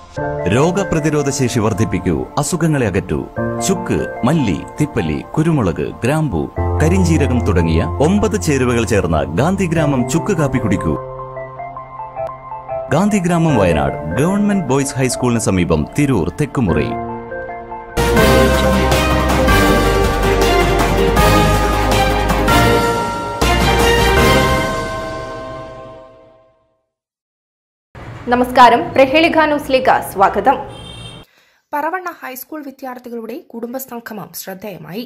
രോഗപ്രതിരോധ ശേഷി വർദ്ധിപ്പിക്കൂ അസുഖങ്ങളെ അകറ്റൂ ചുക്ക് മല്ലി തിപ്പല്ലി കുരുമുളക് ഗ്രാമ്പു കരിഞ്ചീരകം തുടങ്ങിയ ഒമ്പത് ചേരുവകൾ ചേർന്ന ഗാന്ധിഗ്രാമം ചുക്ക് കാപ്പി കുടിക്കൂ ഗാന്ധിഗ്രാമം വയനാട് ഗവൺമെന്റ് ബോയ്സ് ഹൈസ്കൂളിന് സമീപം തിരൂർ തെക്കുമുറി നമസ്കാരം പ്രഹേളിക ന്യൂസിലേക്ക് സ്വാഗതം പറവണ്ണ ഹൈസ്കൂൾ വിദ്യാർത്ഥികളുടെ കുടുംബസംഗമം ശ്രദ്ധേയമായി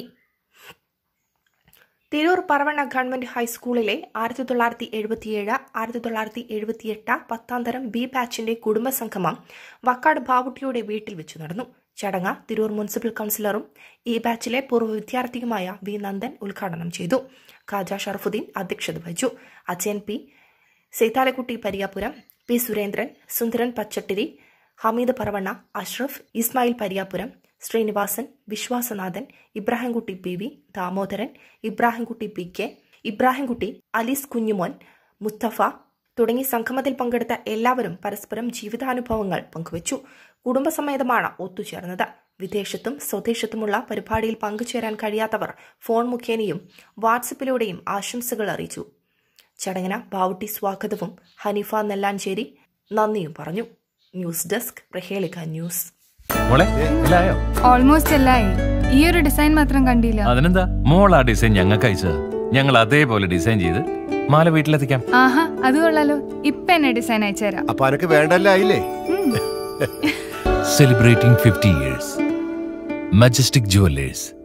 തിരൂർ പറവണ്ണ ഗവൺമെന്റ് ഹൈസ്കൂളിലെ ആയിരത്തി തൊള്ളായിരത്തി എഴുപത്തിയേഴ് ആയിരത്തി തൊള്ളായിരത്തി എഴുപത്തിയെട്ട് പത്താം തരം ബി ബാച്ചിന്റെ കുടുംബസംഗമം വക്കാട് ബാവുട്ടിയുടെ വീട്ടിൽ വെച്ച് നടന്നു ചടങ്ങ് തിരൂർ മുനിസിപ്പൽ കൌൺസിലറും ഈ ബാച്ചിലെ പൂർവ്വ വിദ്യാർത്ഥിയുമായ വി നന്ദൻ ഉദ്ഘാടനം ചെയ്തു ഖാജ ഷറഫുദ്ദീൻ അധ്യക്ഷത വഹിച്ചു Ajayan P Saithalakutty Pariyapuram P Surendran Sundaran Pachattiri Hameed Paravanna Ashraf Ismail Pariyapuram Srinivasan Viswasanathan Ibrahimkutty P V Damodaran Ibrahimkutty P K Ibrahimkutty Alees Kunjumon Mustafa തുടങ്ങി സംഗമത്തിൽ പങ്കെടുത്ത എല്ലാവരും പരസ്പരം ജീവിതാനുഭവങ്ങൾ പങ്കുവച്ചു കുടുംബസമേതമാണ് ഒത്തുചേർന്നത് വിദേശത്തും സ്വദേശത്തുമുള്ള പരിപാടിയിൽ പങ്കുചേരാൻ കഴിയാത്തവർ ഫോൺ മുഖേനയും വാട്സപ്പിലൂടെയും ആശംസകൾ അറിയിച്ചു ചടങ്ങിന് ബാവുട്ടി സ്വാഗതവും ഹനീഫ നെല്ലാഞ്ചേരി നന്ദിയും പറഞ്ഞു ന്യൂസ് ഡെസ്ക് പ്രഹേളിക ന്യൂസ് മോളെ എല്ലായോ ഓൾമോസ്റ്റ് എല്ലായി ഈ ഒരു ഡിസൈൻ മാത്രം കണ്ടില്ല അതിനെന്താ മോൾ ആ ഡിസൈൻ ഞങ്ങൾക്ക് അയച്ചത് ഞങ്ങൾ അതേപോലെ ഡിസൈൻ ചെയ്ത് മാല വീട്ടിലെത്തിക്കാം ആഹാ അത് കൊള്ളാലോ ഇപ്പൊ എന്നെ ഡിസൈൻ അയച്ചുതരാം അപ്പൊ അനക്ക് വേണ്ടല്ലായില്ലേ celebrating fifty years majestic jewellers